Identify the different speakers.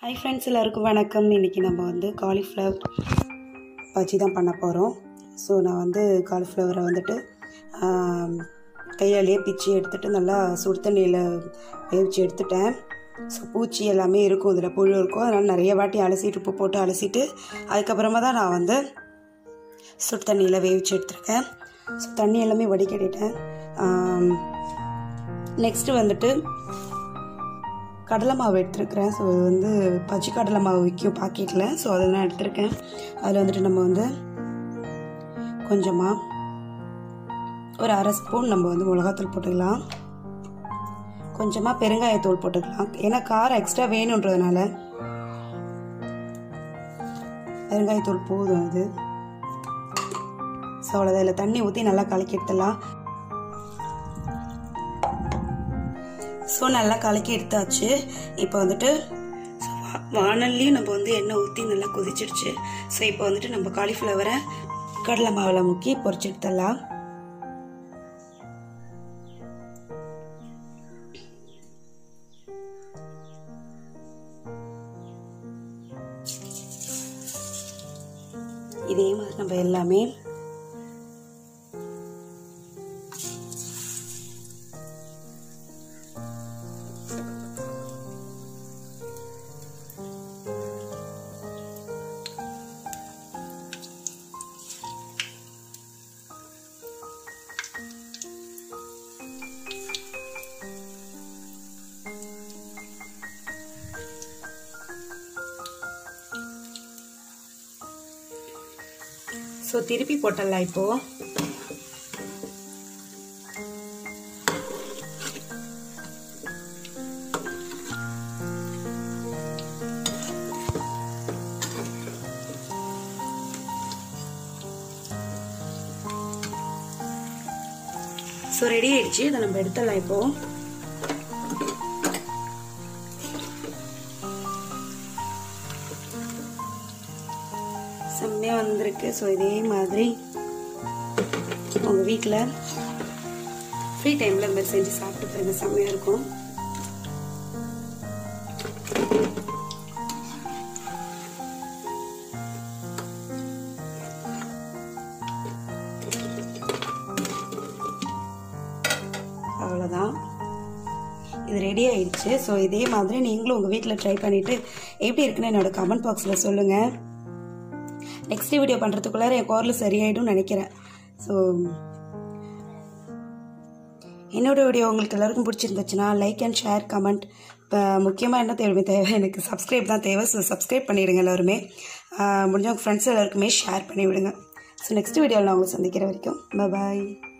Speaker 1: hi friends எல்லாருக்கும் வணக்கம் இன்றைக்கி நம்ம வந்து காலிஃப்ளவர் பஜ்ஜி தான் பண்ண போகிறோம் ஸோ நான் வந்து காலிஃப்ளவரை வந்துட்டு ஆம், கையாலேயே பிச்சு எடுத்துட்டு நல்லா சுடு தண்ணியில் வேவிச்சு எடுத்துட்டேன் ஸோ பூச்சி எல்லாமே இருக்கும் இதில் புழு இருக்கும் அதனால் நிறைய வாட்டி அலசிட்டு உப்பு போட்டு அலசிட்டு அதுக்கப்புறமா தான் நான் வந்து சுடு தண்ணியில் வேவிச்சு எடுத்துருக்கேன் ஸோ தண்ணி எல்லாமே வடிகட்டிட்டேன் நெக்ஸ்ட்டு வந்துட்டு கடலை மாவு எடுத்துருக்கிறேன் ஸோ இது வந்து பச்சை கடலை மாவு விற்கும் பாக்கெட்டில் ஸோ அதை நான் எடுத்திருக்கேன் அதில் வந்துட்டு நம்ம வந்து கொஞ்சமாக ஒரு அரை ஸ்பூன் நம்ம வந்து மிளகாத்தூள் போட்டுக்கலாம் கொஞ்சமாக பெருங்காயத்தூள் போட்டுக்கலாம் ஏன்னா காரம் எக்ஸ்ட்ரா வேணுன்றதுனால பெருங்காயத்தூள் போதும் அது ஸோ அவ்வளோதான் இதில் தண்ணி ஊற்றி நல்லா கலக்கி எடுத்துடலாம் ஸோ நல்லா கலக்கி எடுத்தாச்சு இப்போ வந்துட்டு so வா- வாணல்லையும் நம்ம வந்து எண்ணெய் ஊற்றி நல்லா கொதிச்சிடுச்சு ஸோ இப்போ வந்துட்டு நம்ம காலிஃப்ளவரை கடலை மாவில் முக்கி பொரிச்சு எடுத்துடலாம் இதே மாதிரி நம்ம எல்லாமே ஸோ திருப்பி போட்டுடலாம் இப்போ ஸோ ரெடி ஆயிடுச்சு இதை நம்ம எடுத்துடலாம் இப்போ செம்மையாக வந்திருக்கு ஸோ இதே மாதிரி உங்கள் வீட்டில் ஃப்ரீ டைமில் இந்த மாதிரி செஞ்சு சாப்பிட்டு பாருங்க செம்மையாக இருக்கும் அவ்வளோதான் இது ரெடி ஆயிடுச்சு ஸோ இதே மாதிரி நீங்களும் உங்கள் வீட்டில் ட்ரை பண்ணிவிட்டு எப்படி இருக்குன்னு என்னோட கமெண்ட் பாக்ஸில் சொல்லுங்கள் நெக்ஸ்ட் வீடியோ பண்ணுறதுக்குள்ளார என் குரல் சரியாயிடும் நினைக்கிறேன் ஸோ என்னோட வீடியோ உங்களுக்கு எல்லாருக்கும் பிடிச்சிருந்துச்சுன்னா லைக் அண்ட் ஷேர் கமெண்ட் இப்போ முக்கியமாக என்ன தேவை தேவை எனக்கு சப்ஸ்கிரைப் தான் தேவை ஸோ சப்ஸ்கிரைப் பண்ணிவிடுங்க எல்லாருமே ஆஹ் முடிஞ்சவங்க ஃப்ரெண்ட்ஸ் எல்லாருக்குமே ஷேர் பண்ணி விடுங்க ஸோ நெக்ஸ்ட் வீடியோவில் நான் உங்களை சந்திக்கிற வரைக்கும் பாய்